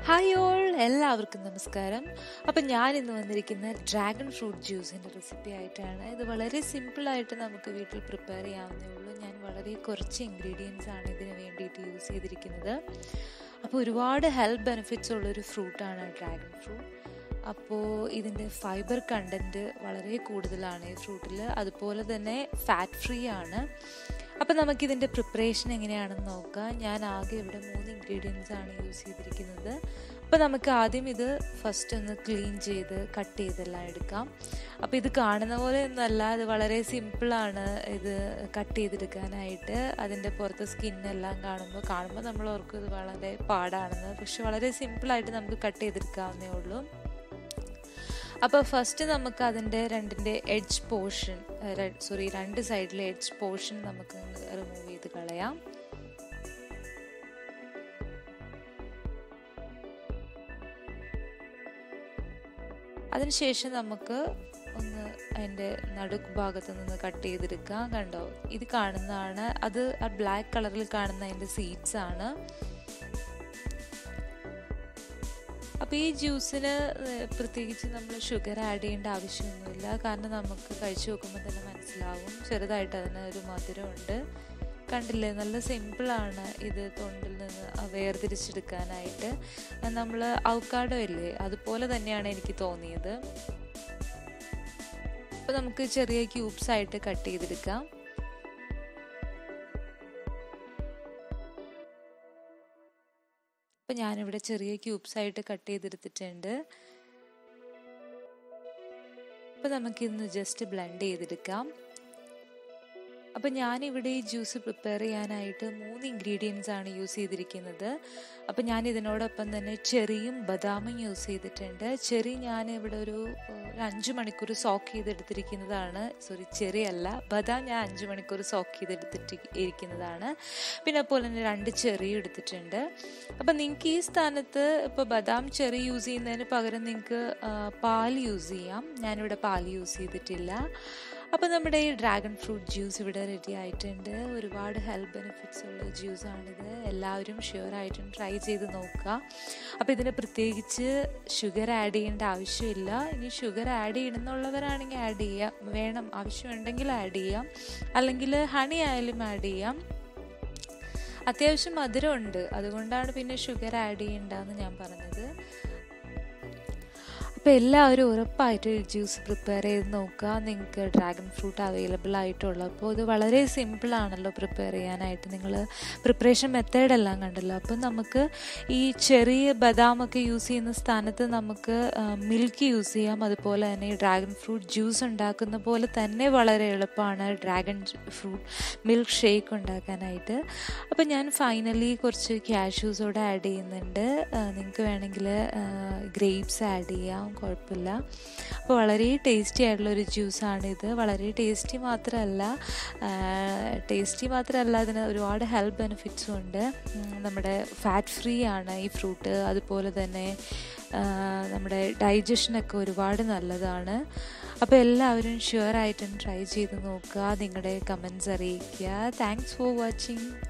hi all എല്ലാവർക്കും നമസ്കാരം അപ്പം ഞാൻ ഇന്ന് വന്നിരിക്കുന്ന ഡ്രാഗൺ ഫ്രൂട്ട് ജ്യൂസിൻ്റെ റെസിപ്പി ആയിട്ടാണ് ഇത് വളരെ സിമ്പിളായിട്ട് നമുക്ക് വീട്ടിൽ പ്രിപ്പയർ ചെയ്യാവുന്നേ ഉള്ളൂ ഞാൻ വളരെ കുറച്ച് ഇൻഗ്രീഡിയൻസ് ആണ് ഇതിന് വേണ്ടിയിട്ട് യൂസ് ചെയ്തിരിക്കുന്നത് അപ്പോൾ ഒരുപാട് ഹെൽത്ത് ബെനിഫിറ്റ്സ് ഉള്ളൊരു ഫ്രൂട്ടാണ് ഡ്രാഗൺ ഫ്രൂട്ട് അപ്പോൾ ഇതിൻ്റെ ഫൈബർ കണ്ടൻറ്റ് വളരെ കൂടുതലാണ് ഈ ഫ്രൂട്ടിൽ അതുപോലെ തന്നെ ഫാറ്റ് ഫ്രീ ആണ് അപ്പോൾ നമുക്കിതിൻ്റെ പ്രിപ്പറേഷൻ എങ്ങനെയാണെന്ന് നോക്കാം ഞാൻ ആകെ ഇവിടെ മൂന്ന് ഇൻഗ്രീഡിയൻസ് ആണ് യൂസ് ചെയ്തിരിക്കുന്നത് അപ്പോൾ നമുക്ക് ആദ്യം ഇത് ഫസ്റ്റ് ഒന്ന് ക്ലീൻ ചെയ്ത് കട്ട് ചെയ്തെല്ലാം എടുക്കാം അപ്പോൾ ഇത് കാണുന്ന പോലെ ഒന്നല്ല ഇത് വളരെ സിമ്പിളാണ് ഇത് കട്ട് ചെയ്തെടുക്കാനായിട്ട് അതിൻ്റെ പുറത്തെ സ്കിന്നെല്ലാം കാണുമ്പോൾ കാണുമ്പോൾ നമ്മൾ ഓർക്കും ഇത് വളരെ പാടാണെന്ന് പക്ഷെ വളരെ സിമ്പിളായിട്ട് നമുക്ക് കട്ട് ചെയ്തെടുക്കാവുന്നേ ഉള്ളൂ അപ്പോൾ ഫസ്റ്റ് നമുക്ക് അതിൻ്റെ രണ്ടിൻ്റെ എഡ്ജ് പോർഷൻ സോറി രണ്ട് സൈഡിലെ എഡ്ജ് പോർഷൻ നമുക്ക് റിമൂവ് ചെയ്ത് കളയാം അതിനുശേഷം നമുക്ക് ഒന്ന് അതിൻ്റെ നടുക്ക് ഭാഗത്ത് നിന്ന് കട്ട് ചെയ്തെടുക്കാം കണ്ടോ ഇത് കാണുന്നതാണ് അത് ആ ബ്ലാക്ക് കളറിൽ കാണുന്ന അതിൻ്റെ സീഡ്സ് ആണ് അപ്പോൾ ഈ ജ്യൂസിന് പ്രത്യേകിച്ച് നമ്മൾ ഷുഗർ ആഡ് ചെയ്യേണ്ട ആവശ്യമൊന്നുമില്ല കാരണം നമുക്ക് കഴിച്ചു നോക്കുമ്പോൾ തന്നെ മനസ്സിലാവും ചെറുതായിട്ട് അതിന് ഒരു മധുരമുണ്ട് കണ്ടില്ലേ നല്ല സിമ്പിളാണ് ഇത് തൊണ്ടിൽ നിന്ന് വേർതിരിച്ചെടുക്കാനായിട്ട് നമ്മൾ ഔക്കാഡോ ഇല്ലേ അതുപോലെ തന്നെയാണ് എനിക്ക് തോന്നിയത് അപ്പോൾ നമുക്ക് ചെറിയ ക്യൂബ്സ് ആയിട്ട് കട്ട് ചെയ്തെടുക്കാം അപ്പം ഞാനിവിടെ ചെറിയ ക്യൂബ്സ് ആയിട്ട് കട്ട് ചെയ്തെടുത്തിട്ടുണ്ട് അപ്പം നമുക്കിന്ന് ജസ്റ്റ് ബ്ലെൻഡ് ചെയ്തെടുക്കാം അപ്പം ഞാനിവിടെ ഈ ജ്യൂസ് പ്രിപ്പയർ ചെയ്യാനായിട്ട് മൂന്ന് ഇൻഗ്രീഡിയൻസ് ആണ് യൂസ് ചെയ്തിരിക്കുന്നത് അപ്പം ഞാൻ ഇതിനോടൊപ്പം തന്നെ ചെറിയും ബദാമും യൂസ് ചെയ്തിട്ടുണ്ട് ചെറി ഞാൻ ഇവിടെ ഒരു അഞ്ച് മണിക്കൂർ സോക്ക് ചെയ്തെടുത്തിരിക്കുന്നതാണ് സോറി ചെറി അല്ല ബദാം ഞാൻ അഞ്ച് മണിക്കൂർ സോക്ക് ചെയ്തെടുത്തിട്ട് ഇരിക്കുന്നതാണ് പിന്നെ അതുപോലെ തന്നെ രണ്ട് ചെറി എടുത്തിട്ടുണ്ട് അപ്പം നിങ്ങൾക്ക് ഈ സ്ഥാനത്ത് ഇപ്പോൾ ബദാം ചെറി യൂസ് ചെയ്യുന്നതിന് പകരം നിങ്ങൾക്ക് പാൽ യൂസ് ചെയ്യാം ഞാനിവിടെ പാൽ യൂസ് ചെയ്തിട്ടില്ല അപ്പോൾ നമ്മുടെ ഈ ഡ്രാഗൺ ഫ്രൂട്ട് ജ്യൂസ് ഇവിടെ റെഡി ആയിട്ടുണ്ട് ഒരുപാട് ഹെൽത്ത് ബെനിഫിറ്റ്സ് ഉള്ള ജ്യൂസാണിത് എല്ലാവരും ഷുവറായിട്ടും ട്രൈ ചെയ്ത് നോക്കുക അപ്പോൾ ഇതിന് പ്രത്യേകിച്ച് ഷുഗർ ആഡ് ചെയ്യേണ്ട ആവശ്യമില്ല ഇനി ഷുഗർ ആഡ് ചെയ്യണമെന്നുള്ളവരാണെങ്കിൽ ആഡ് ചെയ്യാം വേണം ആവശ്യമുണ്ടെങ്കിൽ ആഡ് ചെയ്യാം അല്ലെങ്കിൽ ഹണി ആയാലും ആഡ് ചെയ്യാം അത്യാവശ്യം മധുരമുണ്ട് അതുകൊണ്ടാണ് പിന്നെ ഷുഗർ ആഡ് ചെയ്യേണ്ടതെന്ന് ഞാൻ പറഞ്ഞത് അപ്പോൾ എല്ലാവരും ഉറപ്പായിട്ട് ജ്യൂസ് പ്രിപ്പയർ ചെയ്ത് നോക്കുക നിങ്ങൾക്ക് ഡ്രാഗൺ ഫ്രൂട്ട് അവൈലബിൾ ആയിട്ടുള്ളപ്പോൾ ഇത് വളരെ സിമ്പിളാണല്ലോ പ്രിപ്പയർ ചെയ്യാനായിട്ട് നിങ്ങൾ പ്രിപ്പറേഷൻ മെത്തേഡെല്ലാം കണ്ടല്ലോ അപ്പം നമുക്ക് ഈ ചെറിയ ബദാമൊക്കെ യൂസ് ചെയ്യുന്ന സ്ഥാനത്ത് നമുക്ക് മിൽക്ക് യൂസ് ചെയ്യാം അതുപോലെ തന്നെ ഈ ഡ്രാഗൺ ഫ്രൂട്ട് ജ്യൂസ് ഉണ്ടാക്കുന്ന പോലെ തന്നെ വളരെ എളുപ്പമാണ് ഡ്രാഗൺ ഫ്രൂട്ട് മിൽക്ക് ഷേക്ക് ഉണ്ടാക്കാനായിട്ട് അപ്പോൾ ഞാൻ ഫൈനലി കുറച്ച് ക്യാഷ്യൂസോടെ ആഡ് ചെയ്യുന്നുണ്ട് നിങ്ങൾക്ക് വേണമെങ്കിൽ ഗ്രേപ്സ് ആഡ് ചെയ്യാം കുഴപ്പമില്ല അപ്പോൾ വളരെ ടേസ്റ്റി ആയിട്ടുള്ള ഒരു ജ്യൂസാണിത് വളരെ ടേസ്റ്റി മാത്രമല്ല ടേസ്റ്റി മാത്രമല്ല അതിന് ഒരുപാട് ഹെൽത്ത് ബെനിഫിറ്റ്സും ഉണ്ട് നമ്മുടെ ഫാറ്റ് ഫ്രീ ആണ് ഈ ഫ്രൂട്ട് അതുപോലെ തന്നെ നമ്മുടെ ഡൈജഷനൊക്കെ ഒരുപാട് നല്ലതാണ് അപ്പോൾ എല്ലാവരും ഷുവറായിട്ടും ട്രൈ ചെയ്ത് നോക്കുക നിങ്ങളുടെ കമൻസ് അറിയിക്കുക താങ്ക്സ് ഫോർ വാച്ചിങ്